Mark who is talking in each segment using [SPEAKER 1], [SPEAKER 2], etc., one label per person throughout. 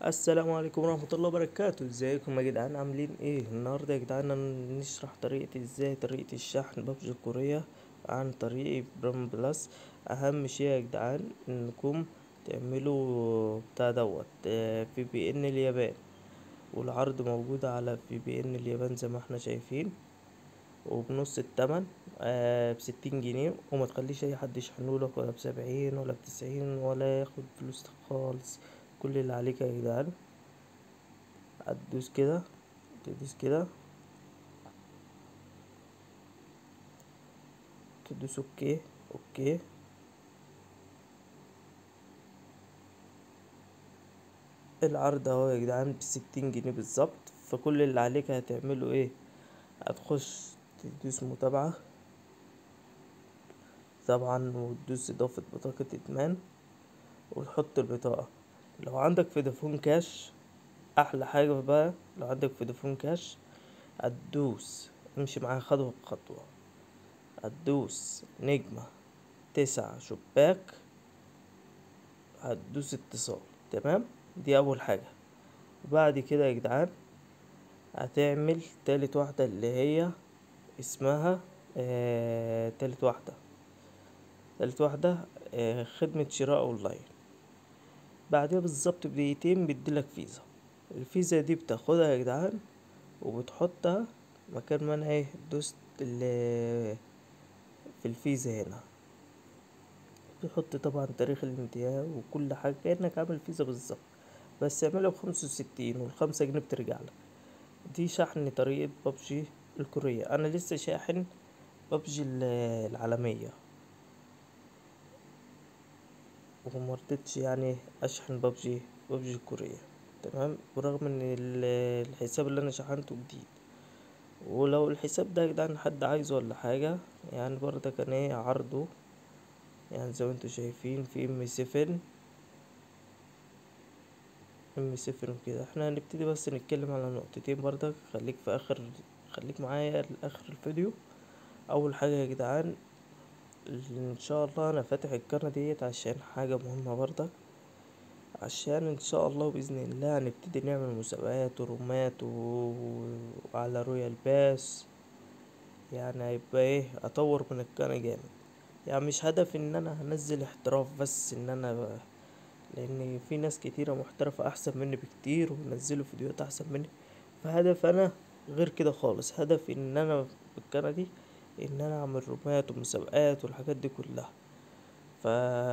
[SPEAKER 1] السلام عليكم ورحمة الله وبركاته ازيكم يا جدعان عاملين ايه النهاردة يا جدعان نشرح طريقة ازاي طريقة الشحن بابجي الكورية عن طريق برام بلس اهم شيء يا جدعان انكم تعملوا بتاع دوت في بي ان اليابان والعرض موجود على في بي ان اليابان زي ما احنا شايفين وبنص التمن آه بستين جنيه وما تخليش اي حد يشحنهولك ولا بسبعين ولا بتسعين ولا ياخد فلوس خالص كل اللي عليك يا جدعان هتدوس كده تدوس كده تدوس اوكي اوكي العرض اهو يا جدعان بستين جنيه بالظبط فكل اللي عليك هتعمله ايه هتخش تدوس متابعة طبعا وتدوس اضافة بطاقة ادمان وتحط البطاقة لو عندك فودافون كاش احلى حاجة بقى لو عندك فودافون كاش هتدوس امشي معايا خطوة بخطوة هتدوس نجمة تسعة شباك هتدوس اتصال تمام دي اول حاجة بعد كده يا جدعان هتعمل تالت واحدة اللي هي اسمها آه تالت واحدة تالت واحدة آه خدمة شراء اونلاين بعدها بالظبط بدقيقتين بيديلك فيزا الفيزا دي بتاخدها يا جدعان وبتحطها مكان ما انا ايه دوست في الفيزا هنا تحط طبعا تاريخ الانتهاء وكل حاجة كأنك عامل فيزا بالظبط بس اعملها بخمسة وستين والخمسة جنيه بترجعلك دي شحن طريقة بابجي الكورية انا لسه شاحن بابجي العالمية ومرضتش يعني اشحن بابجي بابجي الكورية تمام برغم ان الحساب اللي انا شحنته جديد ولو الحساب ده يا جدعان حد عايزه ولا حاجة يعني برضه كان ايه عرضه يعني زي ما انتوا شايفين في ام سفن ام سفن وكده احنا هنبتدي بس نتكلم على نقطتين برضك خليك في اخر خليك معايا لاخر الفيديو اول حاجة يا جدعان ان شاء الله انا فاتح القناة ديت عشان حاجة مهمة برضك عشان ان شاء الله باذن الله هنبتدي نعمل مسابقات ورومات و... وعلى رويال باس يعني هيبقى ايه اطور من القناة جامد يعني مش هدف ان انا هنزل احتراف بس ان انا ب... لان في ناس كتيرة محترفة احسن مني بكتير وبينزلوا فيديوهات احسن مني فهدف انا غير كده خالص هدفي ان انا بالقناة دي ان انا اعمل رومات ومسابقات والحاجات دي كلها ف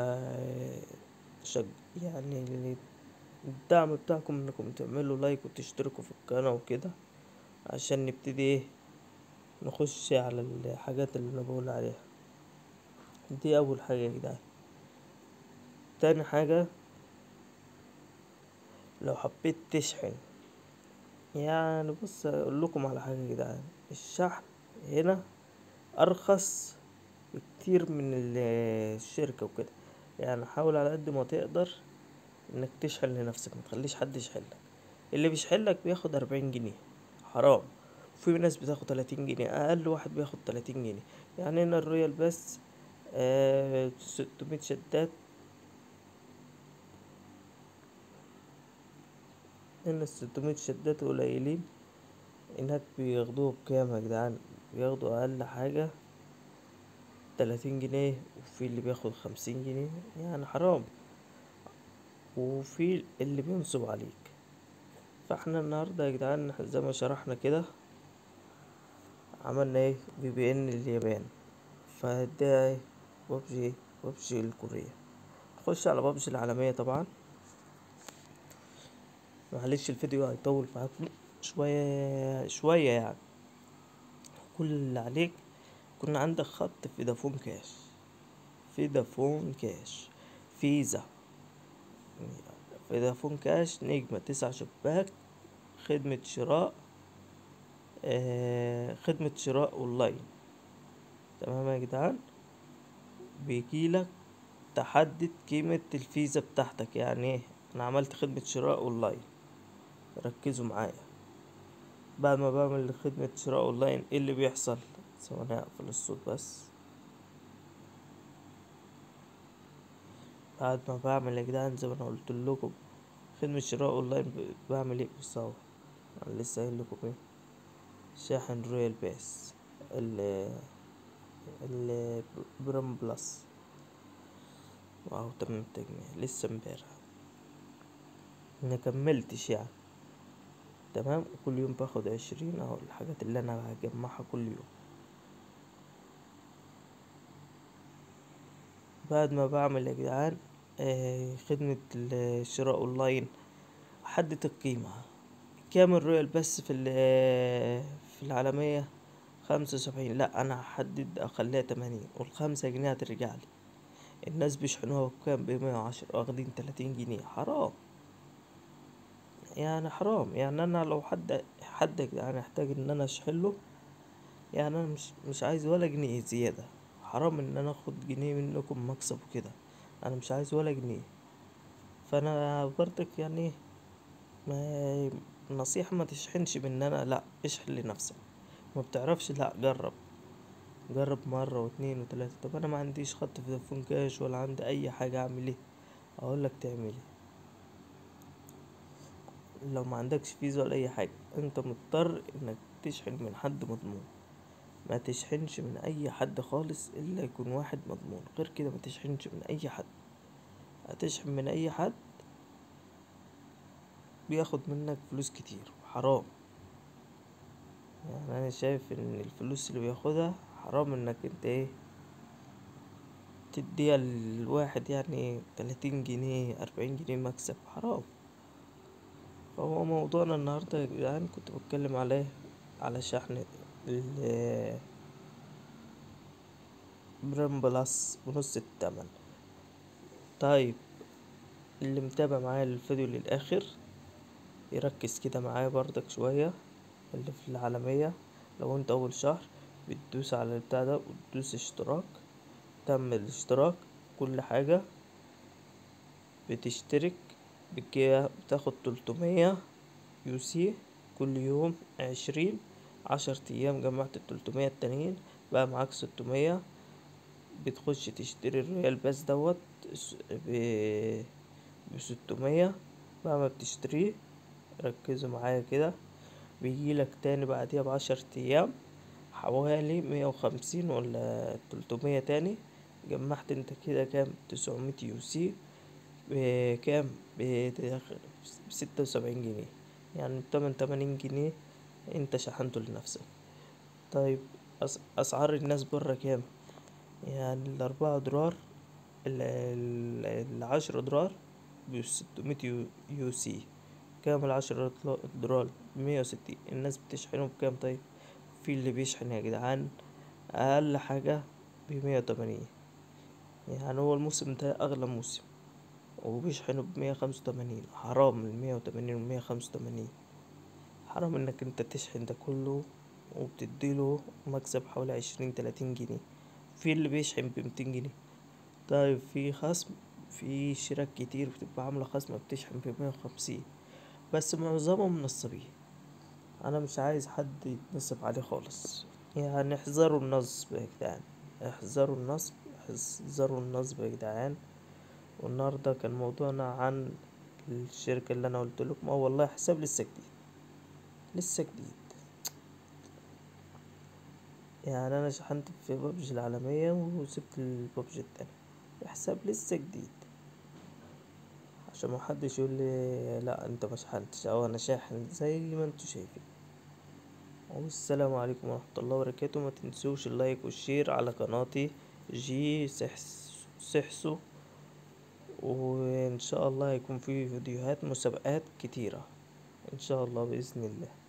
[SPEAKER 1] شج يعني الدعم بتاعكم انكم تعملوا لايك وتشتركوا في القناة وكده عشان نبتدي ايه نخش على الحاجات اللي انا بقول عليها دي اول حاجة يا جدعان تاني حاجة لو حبيت تشحن يعني بص اقول لكم على حاجة يا جدعان الشحن هنا ارخص بكتير من الشركة وكده يعني حاول على قد ما تقدر انك تشحن لنفسك متخليش حد يشحنلك اللي بيشحنلك بياخد اربعين جنيه حرام وفي ناس بتاخد تلاتين جنيه اقل واحد بياخد تلاتين جنيه يعني هنا الرويال بس آه ستمية شدات هنا الستمية شدات قليلين هناك بياخدوه بكام يا جدعان بياخدوا اقل حاجة تلاتين جنيه وفي اللي بياخد خمسين جنيه يعني حرام وفي اللي بينصب عليك فاحنا النهاردة يا جدعان زي ما شرحنا كده عملنا ايه في بي ان اليابان فده ايه بابجي بابجي الكورية نخش على بابجي العالمية طبعا معلش الفيديو هيطول معاكم شوية شوية يعني كل اللي عليك يكون عندك خط في فودافون كاش فودافون كاش فيزا فودافون كاش نجمة تسعة شباك خدمة شراء آه خدمة شراء اونلاين تمام يا جدعان بيجيلك تحدد قيمة الفيزا بتاعتك يعني ايه انا عملت خدمة شراء اونلاين ركزوا معايا بعد ما بعمل خدمة شراء اونلاين ايه اللي بيحصل ثواني اقفل الصوت بس بعد ما بعمل يا جدعان زي ما انا قلت لكم خدمة شراء اونلاين ب- بعمل ايه بص اهو انا لسه قايل لكم ايه شاحن رويال باس ال ال برام بلس واهو تم التجميع لسه امبارح ما كملتش يعني تمام كل يوم باخد عشرين اهو الحاجات اللي انا هجمعها كل يوم بعد ما بعمل يا جدعان آه، خدمة الشراء اونلاين احدد القيمة كام الرويال بس في ال- في العالمية خمسة وسبعين لا انا هحدد اخليها تمانين والخمسة جنيه هترجعلي الناس بيشحنوها بكام بمية وعشرة واخدين تلاتين جنيه حرام يعني حرام يعني انا لو حد حد يا جدعان يحتاج ان انا اشحنله يعني انا مش مش عايز ولا جنيه زيادة حرام ان انا اخد جنيه منكم مكسب وكده انا مش عايز ولا جنيه فانا برضك يعني إيه، ما نصيحة ما تشحنش من انا لا اشحن لنفسك ما بتعرفش لا جرب جرب مرة واتنين وتلاتة طب انا ما عنديش خط فودافون كاش ولا عندي اي حاجة اعمل ايه اقول لك تعمل ايه لو ما عندكش فيزا ولا اي حاجة انت مضطر انك تشحن من حد مضمون ما تشحنش من اي حد خالص الا يكون واحد مضمون غير كده ما تشحنش من اي حد هتشحن من اي حد بياخد منك فلوس كتير حرام يعني انا شايف ان الفلوس اللي بياخدها حرام انك انت ايه تديها لواحد يعني تلاتين جنيه اربعين جنيه مكسب حرام فهو موضوعنا النهاردة يا جدعان كنت بتكلم عليه على شحن ال بريم بلس بنص التمن طيب اللي متابع معايا الفيديو للآخر يركز كده معايا برضك شوية اللي في العالمية لو انت أول شهر بتدوس على البتاع ده وتدوس اشتراك تم الاشتراك كل حاجة بتشترك بكده بتاخد تلتمية يو سي كل يوم عشرين عشر ايام جمعت التلتمية التانيين بقى معاك ستمية بتخش تشتري الرويال باس دوت س- ب بستمية بقى ما بتشتريه ركزوا معايا كده بيجيلك تاني بعديها بعشر ايام حوالي مية وخمسين ولا تلتمية تاني جمعت انت كده كام تسعمية يو سي بكام بستة وسبعين جنيه يعني بتمن تمانين جنيه انت شحنته لنفسك طيب أس- اسعار الناس برا كام يعني الاربعة دولار ال- ال- العشرة دولار بستمية يو, يو سي كام العشرة دولار- دولار مية وستين الناس بتشحنه بكام طيب في اللي بيشحن يا جدعان اقل حاجة بمية وتمانين يعني هو الموسم ده اغلى موسم وبيشحنوا بمية خمسة وتمانين حرام المية وتمانين والمية خمسة وتمانين حرام انك انت تشحن ده كله وبتديله مكسب حوالي عشرين تلاتين جنيه في اللي بيشحن بمتين جنيه طيب في خصم في شراك كتير بتبقى عاملة خصم بتشحن بمية وخمسين بس معظمهم نصابين انا مش عايز حد يتنصب عليه خالص يعني احذروا النصب يا جدعان احذروا النصب احذروا النصب يا جدعان والنهارده كان موضوعنا عن الشركة اللي انا قلت لكم اه والله حساب لسه جديد لسه جديد يعني انا شحنت في بابجي العالمية وسبت البابجي التاني الحساب لسه جديد عشان محدش يقول لي لا انت ما شحنتش او انا شاحن زي ما انتوا شايفين والسلام عليكم ورحمة الله وبركاته ما تنسوش اللايك والشير على قناتي جي سحس سحسو وان شاء الله هيكون في فيديوهات مسابقات كتيرة ان شاء الله بإذن الله